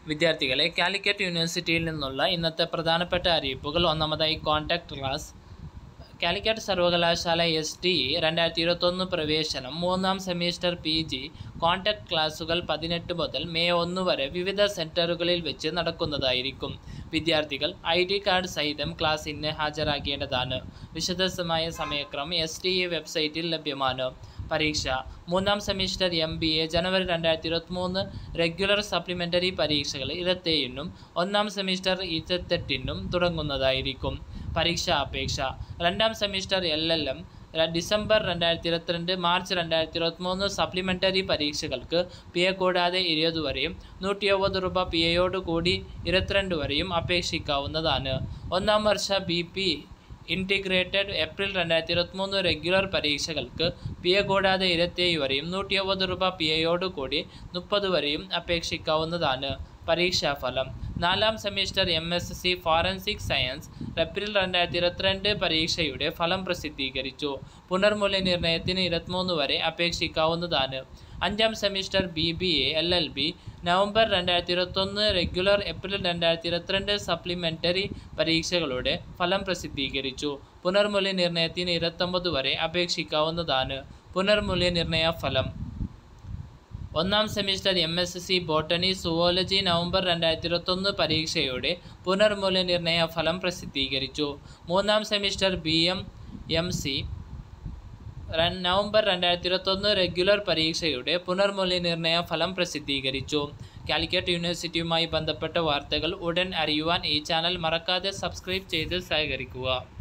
വിദ്യാർത്ഥികളെ കാലിക്കറ്റ് യൂണിവേഴ്സിറ്റിയിൽ നിന്നുള്ള ഇന്നത്തെ പ്രധാനപ്പെട്ട അറിയിപ്പുകൾ ഒന്നാമതായി കോൺടാക്ട് ക്ലാസ് കാലിക്കറ്റ് സർവകലാശാല എസ് ടി രണ്ടായിരത്തി ഇരുപത്തൊന്ന് പ്രവേശനം മൂന്നാം സെമിസ്റ്റർ പി ജി കോൺടാക്ട് ക്ലാസുകൾ പതിനെട്ട് മുതൽ മെയ് ഒന്ന് വരെ വിവിധ സെൻറ്ററുകളിൽ വെച്ച് നടക്കുന്നതായിരിക്കും വിദ്യാർത്ഥികൾ ഐ ഡി കാർഡ് സഹിതം ക്ലാസ്സിന് ഹാജരാകേണ്ടതാണ് വിശദമായ സമയക്രമം എസ് ടി ഇ വെബ്സൈറ്റിൽ ലഭ്യമാണ് പരീക്ഷ മൂന്നാം സെമിസ്റ്റർ എം ബി എ ജനുവരി രണ്ടായിരത്തി ഇരുപത്തിമൂന്ന് റെഗുലർ സപ്ലിമെൻ്ററി പരീക്ഷകൾ ഇരുപത്തേഴിനും ഒന്നാം സെമിസ്റ്റർ ഇരുപത്തെട്ടിനും തുടങ്ങുന്നതായിരിക്കും പരീക്ഷാ അപേക്ഷ രണ്ടാം semester L L M December രണ്ടായിരത്തി ഇരുപത്തിരണ്ട് മാർച്ച് രണ്ടായിരത്തി ഇരുപത്തിമൂന്ന് സപ്ലിമെൻ്ററി പരീക്ഷകൾക്ക് പി എ കൂടാതെ ഇരുപത് വരെയും നൂറ്റി ഒമ്പത് രൂപ പി എയോട് കൂടി ഇരുപത്തിരണ്ട് വരെയും അപേക്ഷിക്കാവുന്നതാണ് ഒന്നാം വർഷ ബി പി ഇൻറ്റിഗ്രേറ്റഡ് ഏപ്രിൽ രണ്ടായിരത്തി ഇരുപത്തിമൂന്ന് റെഗുലർ പരീക്ഷകൾക്ക് പി എ കൂടാതെ ഇരുപത്തിയേഴ് വരെയും നൂറ്റി ഒമ്പത് രൂപ പി എയോട് കൂടി മുപ്പത് വരെയും അപേക്ഷിക്കാവുന്നതാണ് പരീക്ഷാഫലം നാലാം semester M S C forensic science April രണ്ടായിരത്തി ഇരുപത്തിരണ്ട് പരീക്ഷയുടെ ഫലം പ്രസിദ്ധീകരിച്ചു പുനർമൂല്യനിർണ്ണയത്തിന് ഇരുപത്തിമൂന്ന് വരെ അപേക്ഷിക്കാവുന്നതാണ് അഞ്ചാം semester B B A L L B November രണ്ടായിരത്തി ഇരുപത്തൊന്ന് റെഗുലർ ഏപ്രിൽ രണ്ടായിരത്തി ഇരുപത്തിരണ്ട് സപ്ലിമെൻ്ററി പരീക്ഷകളുടെ ഫലം പ്രസിദ്ധീകരിച്ചു പുനർമൂല്യനിർണ്ണയത്തിന് ഇരുപത്തൊമ്പത് വരെ അപേക്ഷിക്കാവുന്നതാണ് പുനർമൂല്യനിർണ്ണയ ഫലം ഒന്നാം semester M S C botany zoology November രണ്ടായിരത്തി ഇരുപത്തൊന്ന് പരീക്ഷയുടെ പുനർമൂല്യനിർണ്ണയ ഫലം പ്രസിദ്ധീകരിച്ചു മൂന്നാം semester B M M C November രണ്ടായിരത്തി ഇരുപത്തൊന്ന് റെഗുലർ പരീക്ഷയുടെ പുനർമൂല്യനിർണ്ണയ ഫലം പ്രസിദ്ധീകരിച്ചു കാലിക്കറ്റ് യൂണിവേഴ്സിറ്റിയുമായി ബന്ധപ്പെട്ട വാർത്തകൾ ഉടൻ അറിയുവാൻ ഈ ചാനൽ മറക്കാതെ സബ്സ്ക്രൈബ് ചെയ്ത് സഹകരിക്കുക